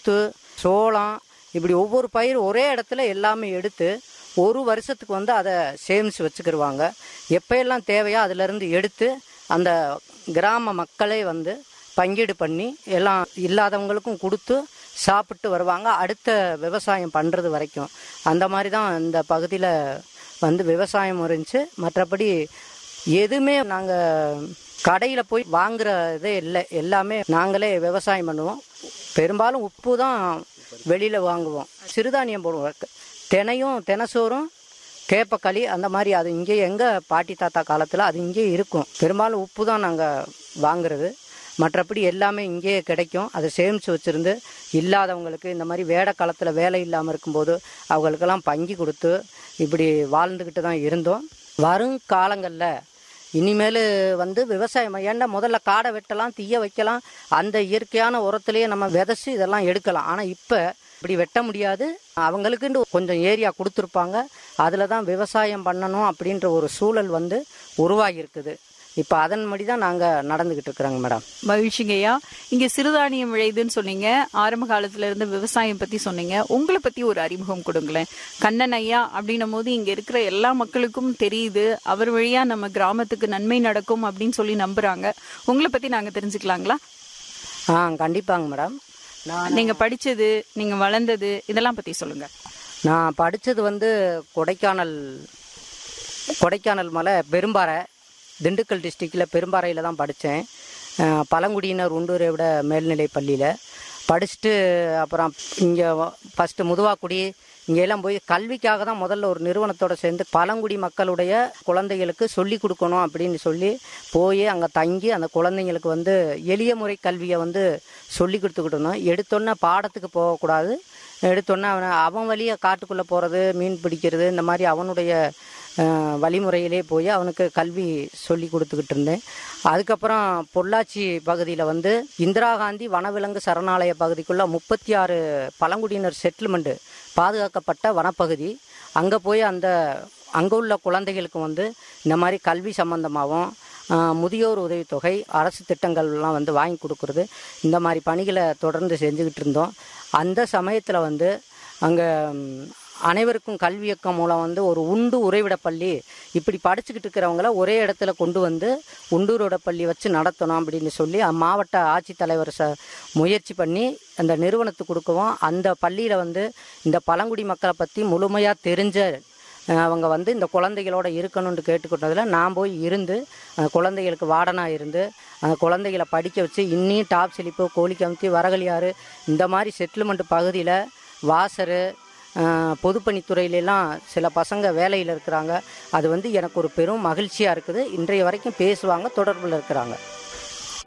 குருத்து சோளம் இப்படி ஒவ்வொரு பயிர் ஒரே இடத்துல எல்லாமே எடுத்து ஒரு வருஷத்துக்கு வந்து அதை சேமித்து வச்சுக்கிடுவாங்க எப்போயெல்லாம் தேவையோ அதிலிருந்து எடுத்து அந்த கிராம மக்களே வந்து பங்கீடு பண்ணி எல்லாம் இல்லாதவங்களுக்கும் கொடுத்து சாப்பிட்டு வருவாங்க அடுத்த விவசாயம் பண்ணுறது வரைக்கும் அந்த மாதிரி தான் இந்த பகுதியில் வந்து விவசாயம் இருந்துச்சு மற்றபடி எதுவுமே நாங்கள் கடையில் போய் வாங்குற இதே இல்லை எல்லாமே நாங்களே விவசாயம் பண்ணுவோம் பெரும்பாலும் உப்பு தான் வெளியில் வாங்குவோம் சிறுதானியம் போடுவோம் தினையும் தினசோறும் கேப்பக்களி அந்த மாதிரி அது இங்கே எங்கள் பாட்டி தாத்தா காலத்தில் அது இங்கே இருக்கும் பெரும்பாலும் உப்பு தான் நாங்கள் வாங்குறது மற்றபடி எல்லாமே இங்கேயே கிடைக்கும் அதை சேமித்து வச்சுருந்து இல்லாதவங்களுக்கு இந்த மாதிரி வேட காலத்தில் வேலை இல்லாமல் இருக்கும்போது அவங்களுக்கெல்லாம் பங்கி கொடுத்து இப்படி வாழ்ந்துக்கிட்டு தான் இருந்தோம் வரும் காலங்களில் இனிமேல் வந்து விவசாயம் ஏன்னா முதல்ல காடை வெட்டலாம் தீய வைக்கலாம் அந்த இயற்கையான உரத்திலேயே நம்ம விதைச்சு இதெல்லாம் எடுக்கலாம் ஆனால் இப்போ இப்படி வெட்ட முடியாது அவங்களுக்குன்னு கொஞ்சம் ஏரியா கொடுத்துருப்பாங்க அதில் தான் விவசாயம் பண்ணணும் அப்படின்ற ஒரு சூழல் வந்து உருவாகி இருக்குது இப்போ அதன்படி தான் நாங்கள் நடந்துக்கிட்டு இருக்கிறோங்க மேடம் மகிழ்ச்சிங்கய்யா இங்க சிறுதானியம் விளையுதுன்னு சொன்னீங்க ஆரம்ப காலத்துல இருந்து விவசாயம் பத்தி சொன்னீங்க உங்களை பத்தி ஒரு அறிமுகம் கொடுங்களேன் கண்ணன் ஐயா அப்படின்னும் போது இங்க இருக்கிற எல்லா மக்களுக்கும் தெரியுது அவர் வழியா நம்ம கிராமத்துக்கு நன்மை நடக்கும் அப்படின்னு சொல்லி நம்புறாங்க உங்களை பத்தி நாங்க தெரிஞ்சுக்கலாங்களா ஆ கண்டிப்பாங்க மேடம் நான் நீங்க படிச்சது நீங்க வளர்ந்தது இதெல்லாம் பத்தி சொல்லுங்க நான் படித்தது வந்து கொடைக்கானல் கொடைக்கானல் மலை பெரும்பாறை திண்டுக்கல் டிஸ்ட்ரிக்டில் பெரும்பாறையில் தான் படித்தேன் பழங்குடியினர் உண்டூரை விட மேல்நிலை பள்ளியில் படிச்சுட்டு அப்புறம் இங்கே ஃபஸ்ட்டு முதுவாக்குடி இங்கெல்லாம் போய் கல்விக்காக தான் முதல்ல ஒரு நிறுவனத்தோட சேர்ந்து பழங்குடி மக்களுடைய குழந்தைகளுக்கு சொல்லி கொடுக்கணும் அப்படின்னு சொல்லி போய் அங்கே தங்கி அந்த குழந்தைங்களுக்கு வந்து எளிய முறை கல்வியை வந்து சொல்லி கொடுத்துக்கிட்டு இருந்தோம் எடுத்தோன்னே பாடத்துக்கு போகக்கூடாது எடுத்தோன்னே அவனை அவன் வழியை காட்டுக்குள்ளே போகிறது மீன் பிடிக்கிறது இந்த மாதிரி அவனுடைய அஹ், வழிமுறையிலே போய் அவனுக்கு கல்வி சொல்லி கொடுத்துக்கிட்டு இருந்தேன் அதுக்கப்புறம் பொள்ளாச்சி பகுதியில் வந்து இந்திரா காந்தி வனவிலங்கு சரணாலய பகுதிக்குள்ளே முப்பத்தி ஆறு பழங்குடியினர் செட்டில்மெண்ட்டு பாதுகாக்கப்பட்ட வனப்பகுதி அங்கே போய் அந்த அங்கே உள்ள குழந்தைகளுக்கு வந்து இந்த மாதிரி கல்வி சம்பந்தமாகவும் ஆஹ், முதியோர் உதவித்தொகை அரசு திட்டங்கள்லாம் வந்து வாங்கி கொடுக்குறது இந்த மாதிரி பணிகளை தொடர்ந்து செஞ்சுக்கிட்டு இருந்தோம் அந்த சமயத்தில் வந்து அங்கே அனைவருக்கும் கல்வி இயக்கம் மூலம் வந்து ஒரு உண்டு உறைவிட பள்ளி இப்படி படிச்சுக்கிட்டு இருக்கிறவங்கள ஒரே இடத்துல கொண்டு வந்து உண்டூரோட பள்ளி வச்சு நடத்தணும் அப்படின்னு சொல்லி மாவட்ட ஆட்சித்தலைவர் ச முயற்சி பண்ணி அந்த நிறுவனத்துக்கு கொடுக்கவும் அந்த பள்ளியில் வந்து இந்த பழங்குடி மக்களை பற்றி முழுமையாக தெரிஞ்ச அஹ் அவங்க வந்து இந்த குழந்தைகளோட இருக்கணும்னு கேட்டுக்கிட்டதில் நான் போய் இருந்து அந்த குழந்தைகளுக்கு வார்டனாக இருந்து அந்த குழந்தைகளை படிக்க வச்சு இன்னியும் டாப் சிலிப்பு கோழிக்கமுத்தி வரகளியாறு இந்த மாதிரி செட்டில்மெண்ட் பகுதியில் வாசரு அஹ் பொதுப்பணித்துறையிலெல்லாம் சில பசங்க வேலையில் இருக்கிறாங்க அது வந்து எனக்கு ஒரு பெரும் மகிழ்ச்சியாக இருக்குது இன்றைய வரைக்கும் பேசுவாங்க தொடர்பில் இருக்கிறாங்க